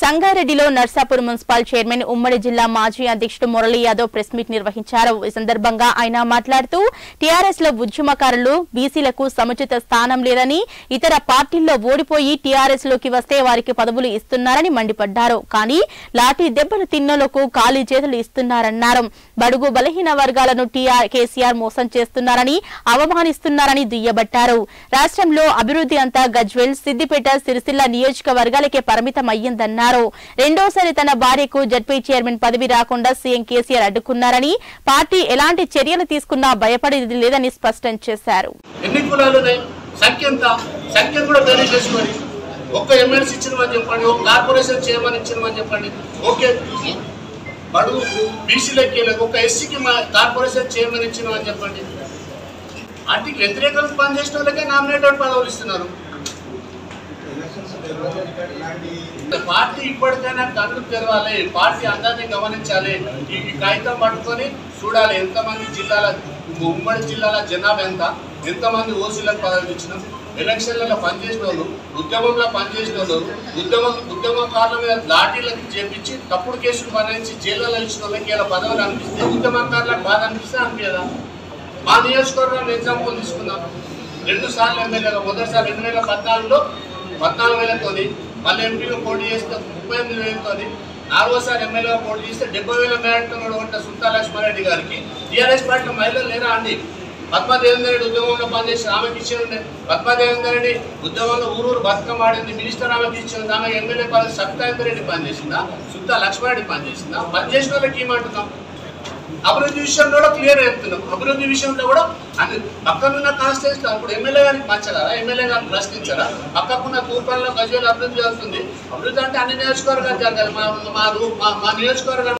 సంగారెడ్డిలో Narsapur municipal chairman ఉమ్మడి జిల్లా మాజీ అధ్యక్షుడు మురళీ యాదవ్ ప్రెస్ మీట్ నిర్వహించారు ఈ సందర్భంగా ఆయన మాట్లాడుతూ టీఆర్ఎస్ లో ఉద్యమకారులు బీసీలకు సముచిత స్థానం లేదని ఇతర పార్టీల్లో ఓడిపోయి టీఆర్ఎస్ లోకి వస్తే వారికి పదవులు ఇస్తున్నారని మండిపడ్డారు కానీ లాఠీ దెబ్బలు తిన్నోలకు ఖాళీ చేతులు ఇస్తున్నారన్నారు బడుగు బలహీన వర్గాలను టీఆర్ కేసీఆర్ మోసం చేస్తున్నారని అవమానిస్తున్నారని దుయ్యబట్టారు రాష్ట్రంలో అభివృద్ధి అంతా గజ్వెల్ సిద్దిపేట సిరిసిల్ల నియోజకవర్గాలకే పరిమితం అయ్యిందన్నారు రెండోసారి తన భార్యకు జడ్పీ చైర్మన్ పదవి రాకుండా సీఎం కేసీఆర్ అడ్డుకున్నారని పార్టీ ఎలాంటి చర్యలు తీసుకున్నా భయపడేది లేదని స్పష్టం చేశారు ఎన్ని కులాలు ఉన్నాయి సంఖ్య ఎంత సంఖ్య కూడా బేరీ చేసుకొని ఒక్క ఎమ్మెల్సీ ఇచ్చినమని చెప్పండి ఒక కార్పొరేషన్ చేయమని ఇచ్చినమని చెప్పండి ఓకే బడుగు బీసీలకి ఒక ఎస్సీకి మా కార్పొరేషన్ చేయమని ఇచ్చినమని చెప్పండి వాటికి వ్యతిరేకంగా పనిచేసిన వాళ్ళకే నామినేటెడ్ పదవులు ఇస్తున్నారు పార్టీ ఇప్పటికైనా కళ్ళు తెరవాలి పార్టీ అందరినీ గమనించాలి ఈ ఈ కాగితం పట్టుకొని చూడాలి ఎంతమంది జిల్లాల ఉమ్మడి జిల్లాల జనాభా ఎంత ఎంతమంది ఓసీలకు పదవులు ఇచ్చినాం ఎలక్షన్లలో పనిచేసిన వాళ్ళు ఉద్యమంలో పనిచేసిన వాళ్ళు ఉద్యమం ఉద్యమకారుల మీద లాఠీలకు చేపించి తప్పుడు కేసులు బనాయించి జైల్లో ఇచ్చిన వాళ్ళకి ఇలా పదవులు అనిపిస్తే ఉద్యమకారులకు బాధ అనిపిస్తే అనిపించదా మా నియోజకవర్గంలో ఎగ్జాంపుల్ తీసుకుందాం రెండు సార్లు ఎమ్మెల్యేగా మొదటిసారి రెండు వేల పద్నాలుగులో పద్నాలుగు వేలతోని మళ్ళీ ఎంపీగా పోటీ చేస్తే ముప్పై ఎనిమిది వేలతోని నాలుగోసారి ఎమ్మెల్యేగా పోటీ చేస్తే డెబ్బై వేల మేరతో ఉంటే సుంతా లక్ష్మారెడ్డి గారికి టీఆర్ఎస్ పార్టీ మహిళలు లేరా అండి పద్మాదేవేందర్ రెడ్డి ఉద్యమంలో పనిచేసి ఆమెకి ఇచ్చేది ఉండే పద్మాదేవేందర్ రెడ్డి ఉద్యమంలో ఊరూరు బతుకమ్మ ఆడింది మినిస్టర్ ఆమెకి ఇచ్చింది ఆమె ఎమ్మెల్యే పదవి సత్యానంద రెడ్డి పనిచేసిందా సుంతా లక్ష్మారెడ్డి పనిచేసిందా పనిచేసిన వాళ్ళకి ఏమంటున్నాం అభివృద్ధి విషయంలో కూడా క్లియర్ చెప్తున్నాం అభివృద్ధి విషయంలో కూడా అన్ని పక్కనున్న కాన్స్టిట్యూన్స్ ఇప్పుడు ఎమ్మెల్యే గారికి మార్చగలరా ఎమ్మెల్యే గారిని ప్రశ్నించారా పక్కకున్న తూర్పాలలో గజవేలు అభివృద్ధి జరుగుతుంది అభివృద్ధి అంటే అన్ని నియోజకవర్గాలు జరగాలి మా మా మా- మా నియోజకవర్గం